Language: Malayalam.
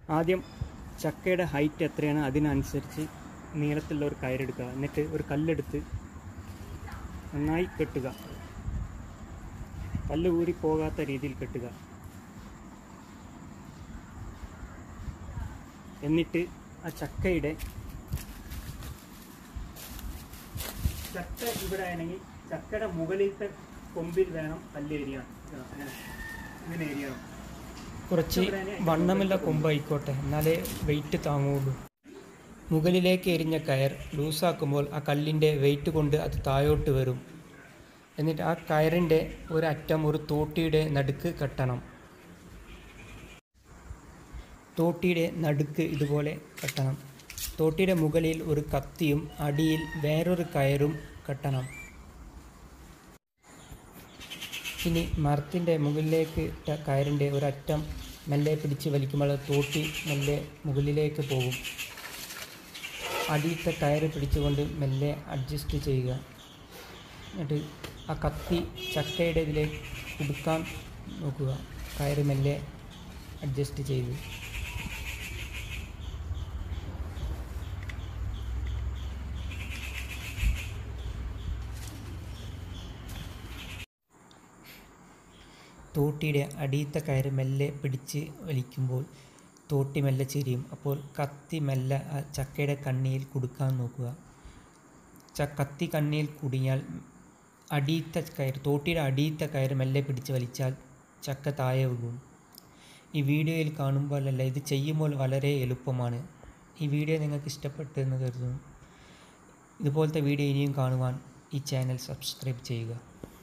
ആദ്യം ചക്കയുടെ ഹൈറ്റ് എത്രയാണ് അതിനനുസരിച്ച് നീളത്തിലുള്ള ഒരു കയറെടുക്കുക എന്നിട്ട് ഒരു കല്ലെടുത്ത് നന്നായി കെട്ടുക കല്ല് ഊരി പോകാത്ത രീതിയിൽ കെട്ടുക എന്നിട്ട് ആ ചക്കയുടെ ചക്ക ഇവിടെ ആണെങ്കിൽ ചക്കയുടെ മുകളിലത്തെ കൊമ്പിൽ വേണം കല്ല് എരിയാൻ ഇതാ, അങ്ങനെ ഇങ്ങനെ എരിയണം കുറച്ച് വണ്ണമുള്ള കൊമ്പായിക്കോട്ടെ എന്നാലേ വെയിറ്റ് താങ്ങുള്ളൂ മുകളിലേക്ക് എരിഞ്ഞ കയർ ലൂസാക്കുമ്പോൾ ആ കല്ലിൻ്റെ വെയിറ്റ് കൊണ്ട് അത് താഴോട്ട് വരും എന്നിട്ട് ആ കയറിൻ്റെ ഒരറ്റം ഒരു തോട്ടിയുടെ നടുക്ക് കെട്ടണം തോട്ടിയുടെ നടുക്ക് ഇതുപോലെ കെട്ടണം തോട്ടിയുടെ മുകളിൽ ഒരു കത്തിയും അടിയിൽ വേറൊരു കയറും കെട്ടണം ഇനി മരത്തിൻ്റെ മുകളിലേക്ക് ഇട്ട കയറിൻ്റെ ഒരറ്റം മെല്ലെ പിടിച്ച് വലിക്കുമ്പോൾ അത് തോട്ടി മെല്ലെ മുകളിലേക്ക് പോകും അടിയത്തെ കയറ് പിടിച്ചുകൊണ്ട് മെല്ലെ അഡ്ജസ്റ്റ് ചെയ്യുക എന്നിട്ട് ആ കത്തി ചക്കയുടെ ഇതിലേക്ക് കുടുക്കാൻ നോക്കുക കയറ് മെല്ലെ അഡ്ജസ്റ്റ് ചെയ്ത് തോട്ടിയുടെ അടിയത്തെ കയറ് മെല്ലെ പിടിച്ച് വലിക്കുമ്പോൾ തോട്ടി മെല്ലെ ചെരിയും അപ്പോൾ കത്തി മെല്ലെ ആ ചക്കയുടെ കണ്ണിയിൽ കുടുക്കാൻ നോക്കുക ച കത്തി കണ്ണിയിൽ കുടുങ്ങിയാൽ അടിയത്തെ കയർ തോട്ടിയുടെ അടിയത്തെ കയറ് മെല്ലെ പിടിച്ച് വലിച്ചാൽ ചക്ക താഴെ വീഴും ഈ വീഡിയോയിൽ കാണുമ്പോഴല്ല ഇത് ചെയ്യുമ്പോൾ വളരെ എളുപ്പമാണ് ഈ വീഡിയോ നിങ്ങൾക്ക് ഇഷ്ടപ്പെട്ടു എന്ന് കരുതുന്നു ഇതുപോലത്തെ വീഡിയോ ഇനിയും കാണുവാൻ ഈ ചാനൽ സബ്സ്ക്രൈബ് ചെയ്യുക